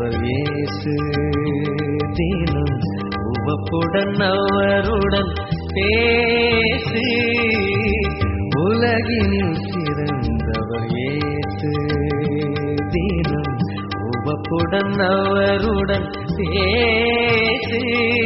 சிறந்தவர் இயேசு தினம் உவப்புடன் அவருடன் பேசு உலகினில் சிறந்தவர் இயேசு தினம் உவப்புடன் அவருடன் பேசு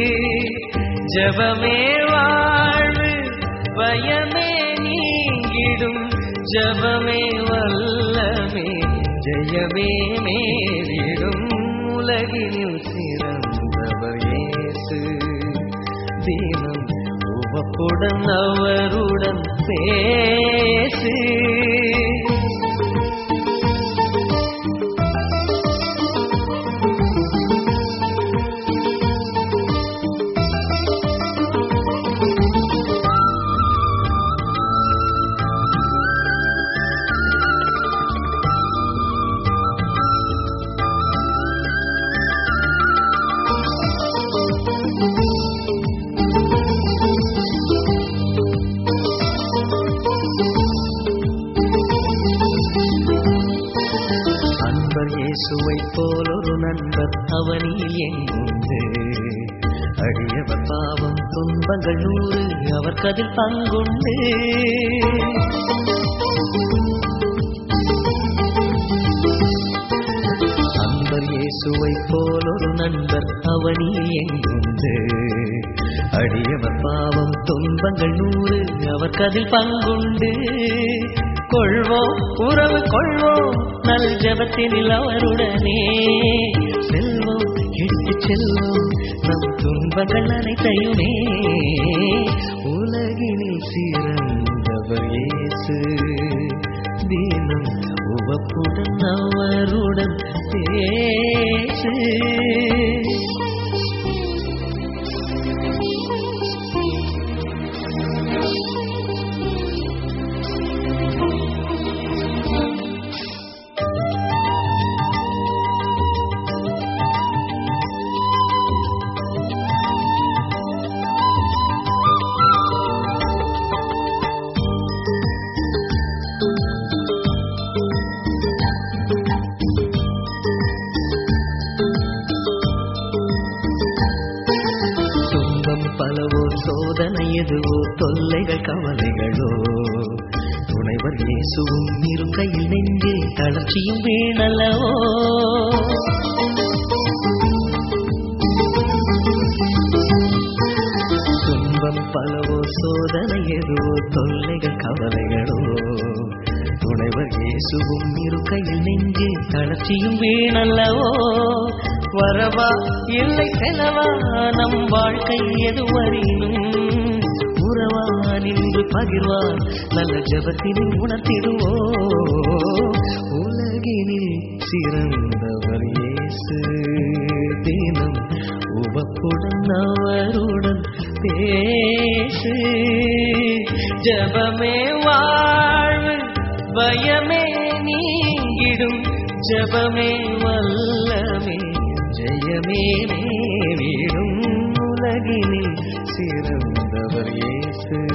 ஜபமே வாழ்வு பயமே நீங்கிடும் ஜபமே வல்லமே ஜெயமே மேலிடும் உலகினில் சிறந்தவர் இயேசு தினம் உவப்புடன் அவருடன் பேசு அன்பர் இயேசுவை போல் ஒரு நண்பர் அவனில் எங்குண்டு அடியவர் பாவம் துன்பங்கள் நூறு அவர் கதில் பங்குண்டு அன்பர் இயேசுவை போல் ஒரு நண்பர் அவனில் எங்குண்டு அடியவர் பாவம் துன்பங்கள் நூறு அவர் கதில் பங்குண்டு கொள்வோம் உறவு கொள்வோம் நல் ஜபத்தினில் அவருடனே செல்வோம் எடுத்து செல்வோம் நம் துன்பங்கள் அனைத்தையுமே உலகினில் சிறந்தவர் இயேசு தினம் உவப்புடன் அவருடன் பேசு துன்பம் பலவோ சோதனை எதுவோ தொல்லைகள் கவலைகளோ துணைவர் இயேசுவும் இருக்கையில் நெஞ்சே தளர்ச்சியும் வீணல்லவோ துன்பம் பலவோ சோதனை எதுவோ தொல்லைகள் கவலைகளோ துணைவர் இயேசுவும் இருக்கையில் நெஞ்சே தளர்ச்சியும் வீணல்லவோ வரவா இல்லை செலவா நம் வாழ்க்கை எதுவரினும் உறவா நின்று பகிர்வா நல்ல ஜபத்தினை உணர்த்திடுவோ உலகினில் சிறந்தவர் இயேசு தினம் உவப்புடன் அவருடன் பேசு ஜபமே வாழ்வு பயமே நீங்கிடும் ஜபமே வல்லமே ஜெயமே மேவிடும் உலகினில் சிறந்தவர் இயேசு